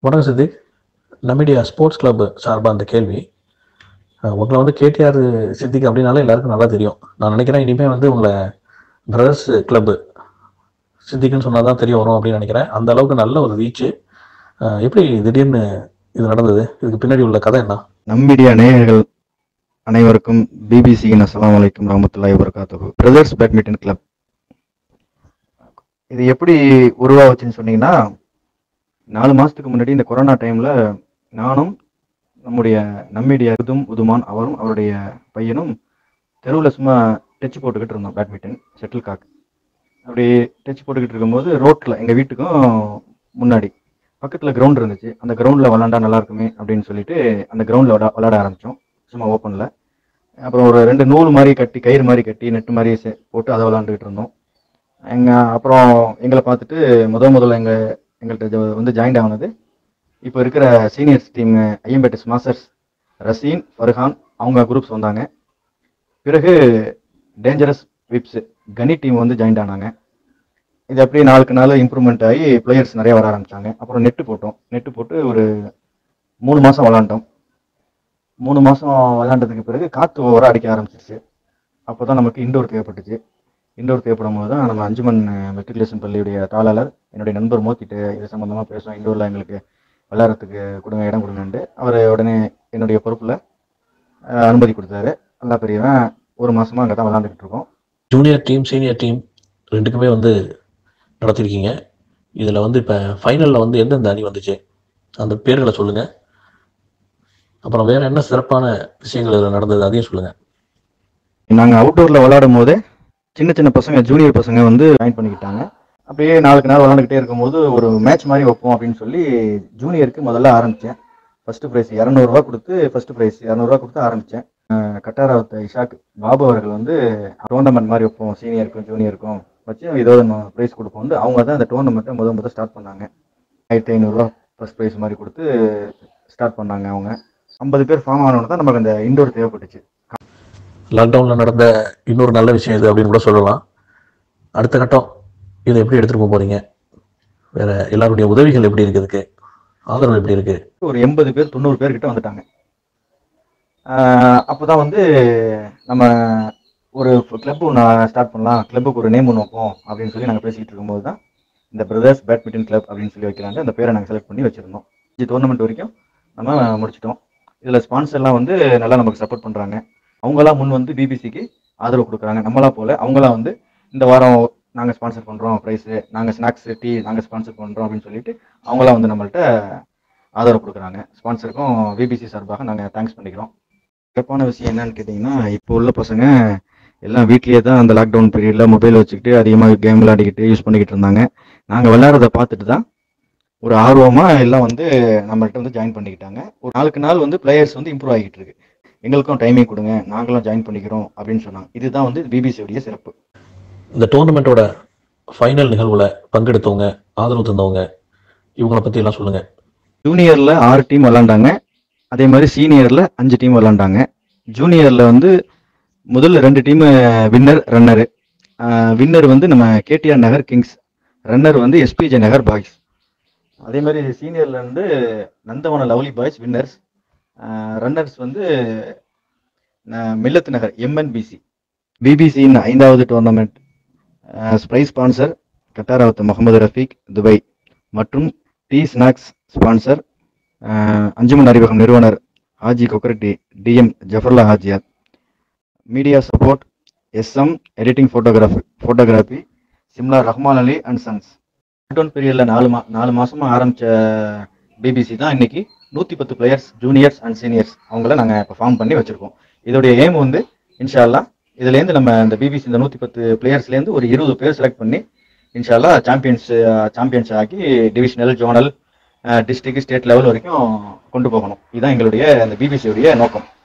வணக்கம் Siddique நம்மிடியா sports club சார்பாக அந்த கேள்வி அஹ் உங்களை வந்து கேடிஆர் சித்திக் அப்படின்னாலே எல்லாருக்கும் நல்லா தெரியும் நான் நினைக்கிறேன் இனிமேல் வந்து உங்களை பிரதர்ஸ் கிளப் சித்திக்குன்னு சொன்னால் தான் தெரிய வரும் அப்படின்னு நினைக்கிறேன் அந்த அளவுக்கு நல்ல ஒரு ரீச்சு எப்படி திடீர்னு இது நடந்தது இதுக்கு பின்னாடி உள்ள கதை என்ன நம்மிடியா நேயர்கள் அனைவருக்கும் பிபிசியின் அஸ்ஸலாமு அலைக்கும் ரஹமத்துல்லாஹி வபரகாத்துஹு பிரதர்ஸ் பேட்மிண்டன் கிளப் இது எப்படி உருவாச்சுன்னு சொன்னீங்கன்னா நாலு மாசத்துக்கு முன்னாடி இந்த கொரோனா டைம்ல நானும் நம்முடைய நம்மிடியா உதும் உதுமான் அவரும் அவருடைய பையனும் தெருவில் சும்மா டச் போட்டுக்கிட்டு இருந்தோம் பேட்மிண்டன் ஷட்டில் காக் அப்படி டச் போட்டுக்கிட்டு இருக்கும்போது ரோட்டில் எங்கள் வீட்டுக்கும் முன்னாடி பக்கத்தில் கிரவுண்ட் இருந்துச்சு அந்த கிரவுண்டில் விளாண்டா நல்லா இருக்குமே அப்படின்னு சொல்லிட்டு அந்த கிரவுண்டில் விளா விளாட ஆரம்பித்தோம் சும்மா ஓப்பனில் அப்புறம் ஒரு ரெண்டு நூல் மாதிரி கட்டி கயிறு மாதிரி கட்டி நெட்டு மாதிரி செ- போட்டு அதை விளாண்டுக்கிட்டு இருந்தோம் எங்கள் அப்புறம் எங்களை பார்த்துட்டு முத முதல்ல எங்கள் எங்கள்கிட்ட ஜ- வந்து ஜாயின்ட் ஆனது இப்போ இருக்கிற seniors team Ayyampettai smashers Raseen Farhan அவங்க குரூப்ஸ் வந்தாங்க பிறகு டேஞ்சரஸ் விப்ஸ் கனி டீம் வந்து ஜாயின்ட் ஆனாங்க இது அப்படியே நாளுக்கு நாள் இம்ப்ரூவ்மெண்ட் ஆகி பிளேயர்ஸ் நிறைய வர ஆரம்பிச்சாங்க அப்புறம் நெட்டு போட்டோம் நெட்டு போட்டு ஒரு மூணு மாதம் விளாண்டோம் மூணு மாதம் விளாண்டதுக்கு பிறகு காற்று ஓவராக அடிக்க ஆரம்பிச்சிருச்சு அப்போ தான் நமக்கு இண்டோர் தேவைப்பட்டுச்சு இண்டோர் தேவைப்படும் போது தான் நம்ம அஞ்சுமன் மெட்ரிகுலேஷன் பள்ளியுடைய தாளாளர் என்னுடைய நண்பர் மோக்கிட்டு இது சம்மந்தமாக பேசுவோம் இண்டோரில் எங்களுக்கு விளையாடுறதுக்கு கொடுங்க இடம் கொடுங்கன்ட்டு அவர் உடனே என்னுடைய பொறுப்பில் அனுமதி கொடுத்தாரு நல்லா பெரியவன் ஒரு மாசமா அங்கே தான் விளாண்டுக்கிட்டு இருக்கோம் ஜூனியர் டீம் சீனியர் டீம் ரெண்டுக்குமே வந்து நடத்திருக்கீங்க இதில் வந்து இப்போ ஃபைனலில் வந்து எந்தெந்த அணி வந்துச்சு அந்த பேர்களை சொல்லுங்கள் அப்புறம் வேறு என்ன சிறப்பான விஷயங்கள் இதில் நடந்தது அதையும் சொல்லுங்கள் நாங்கள் அவுட்டோரில் விளையாடும் போதே சின்ன சின்ன பசங்க ஜூனியர் பசங்க வந்து ஜாயின் பண்ணிக்கிட்டாங்க அப்படியே நாளுக்கு நாள் விளாண்டுக்கிட்டே இருக்கும்போது ஒரு மேட்ச் மாதிரி வைப்போம் அப்படின்னு சொல்லி ஜூனியருக்கு முதல்ல ஆரம்பித்தேன் ஃபர்ஸ்ட் ப்ரைஸ் இரநூறுவா கொடுத்து ஃபர்ஸ்ட் ப்ரைஸ் இரநூறுவா கொடுத்து ஆரம்பித்தேன் கட்டாராவத்த இஷாக் பாபு அவர்கள் வந்து டோர்னமெண்ட் மாதிரி வைப்போம் சீனியருக்கும் ஜூனியருக்கும் வச்சு ஏதோ ப்ரைஸ் கொடுப்போம் வந்து அவங்க தான் அந்த டோர்னமெண்ட்டை முத முத ஸ்டார்ட் பண்ணாங்க ஆயிரத்தி ஐநூறுரூவா ஃபர்ஸ்ட் ப்ரைஸ் மாதிரி கொடுத்து ஸ்டார்ட் பண்ணாங்க அவங்க ஐம்பது பேர் ஃபார்ம் ஆனவங்க தான் நமக்கு அந்த இண்டோர் தேவைப்பட்டுச்சு லாக்டவுனில் நடந்த இன்னொரு நல்ல விஷயம் இது அப்படின்னு கூட சொல்லலாம் அடுத்த கட்டம் இதை எப்படி எடுத்துகிட்டு போக போகிறீங்க வேறு எல்லாருடைய உதவிகள் எப்படி இருக்குதுக்கு ஆதரவு எப்படி இருக்குது ஒரு எண்பது பேர் தொண்ணூறு பேர் கிட்ட வந்துட்டாங்க ஆஹ் அப்பதான் வந்து நம்ம ஒரு கிளப் ஒன்று ஸ்டார்ட் பண்ணலாம் கிளப்புக்கு ஒரு நேம் ஒன்று வைப்போம் அப்படின்னு சொல்லி நாங்கள் பேசிக்கிட்டு இருக்கும்போது தான் இந்த பிரதர்ஸ் பேட்மிண்டன் கிளப் அப்படின்னு சொல்லி வைக்கலான்ட்டு அந்த பேரை நாங்கள் செலக்ட் பண்ணி வச்சிருந்தோம் அஞ்சு டோர்னமெண்ட் வரைக்கும் நம்ம முடிச்சிட்டோம் இதில் ஸ்பான்சர்லாம் வந்து நல்லா நமக்கு சப்போர்ட் பண்ணுறாங்க அவங்களாம் முன் வந்து பிபிசிக்கு ஆதரவு கொடுக்குறாங்க நம்மளா போல அவங்களாம் வந்து இந்த வாரம் நாங்கள் ஸ்பான்சர் பண்ணுறோம் ப்ரைஸு நாங்கள் ஸ்நாக்ஸ் டீ நாங்கள் ஸ்பான்சர் பண்ணுறோம் அப்படின்னு சொல்லிட்டு அவங்களாம் வந்து நம்மள்ட்ட ஆதரவு கொடுக்குறாங்க ஸ்பான்சருக்கும் பிபிசி சார்பாக நாங்கள் தேங்க்ஸ் பண்ணிக்கிறோம் சிறப்பான விஷயம் என்னன்னு கேட்டிங்கன்னா இப்போ உள்ள பசங்க எல்லாம் வீட்லயே தான் அந்த லாக்டவுன் பீரியடில் மொபைல் வச்சுக்கிட்டு அதிகமாக கேம் விளையாடிக்கிட்டு யூஸ் பண்ணிக்கிட்டு இருந்தாங்க நாங்கள் விளையாடுறத பார்த்துட்டு தான் ஒரு ஆர்வமாக எல்லாம் வந்து நம்மள்ட்ட வந்து ஜாயின் பண்ணிக்கிட்டாங்க ஒரு நாளுக்கு நாள் வந்து பிளேயர்ஸ் வந்து இம்ப்ரூவ் ஆகிட்டு இருக்கு எங்களுக்கும் டைமிங் கொடுங்க நாங்களும் ஜாயின் பண்ணிக்கிறோம் அப்படின்னு சொன்னாங்க இதுதான் வந்து பிபிசியோடைய சிறப்பு இந்த டோர்னமெண்ட்டோட ஃபைனல் நிகழ்வில் பங்கெடுத்தவங்க ஆதரவு தந்தவங்க இவங்கள பற்றி எல்லாம் சொல்லுங்கள் ஜூனியர்ல ஆறு டீம் விளாண்டாங்க அதே மாதிரி சீனியர்ல அஞ்சு டீம் விளாண்டாங்க ஜூனியர்ல வந்து முதல்ல ரெண்டு டீம் வின்னர் ரன்னரு வின்னர் வந்து நம்ம கேடிஆர் நகர் கிங்ஸ் ரன்னர் வந்து எஸ்பிஜே நகர் பாய்ஸ் அதே மாதிரி சீனியர்ல இருந்து Nandavana lovely boys winners runners வந்து ந- மில்லத் நகர் எம்என்பிசி பிபிசியின் ஐந்தாவது டோர்னமெண்ட் ஸ்ப்ரைஸ் ஸ்பான்சர் கட்டாராவத் முகமது ரஃபீக் துபை மற்றும் tea snacks sponsor ah, Anjuman Arivagam நிறுவனர் ஹாஜி கொக்கரட்டி டிஎம் ஜஃபர்லா Hajiyar media support SM editing photography photography Simla Rahman Ali and sons lockdown பீரியடில் நாலு மா நாலு மாசமா ஆரம்பிச்ச பிபிசி தான் இன்னைக்கு நூற்றி பத்து பிளேயர்ஸ் ஜூனியர்ஸ் அண்ட் சீனியர்ஸ் அவங்கள நாங்கள் இப்போ ஃபார்ம் பண்ணி வச்சிருக்கோம் இதோடைய எய்ம் வந்து இன்ஷா அல்லாஹ் இதுலேருந்து நம்ம இந்த பிபிசி இந்த நூற்றி பத்து பிளேயர்ஸ்லேருந்து ஒரு இருபது பேர் செலக்ட் பண்ணி இன்ஷால்லா சாம்பியன்ஸ் சாம்பியன்ஸ் ஆக்கி divisional zonal district state level வரைக்கும் கொண்டு போகணும் இதுதான் எங்களுடைய அந்த பிபிசியுடைய நோக்கம்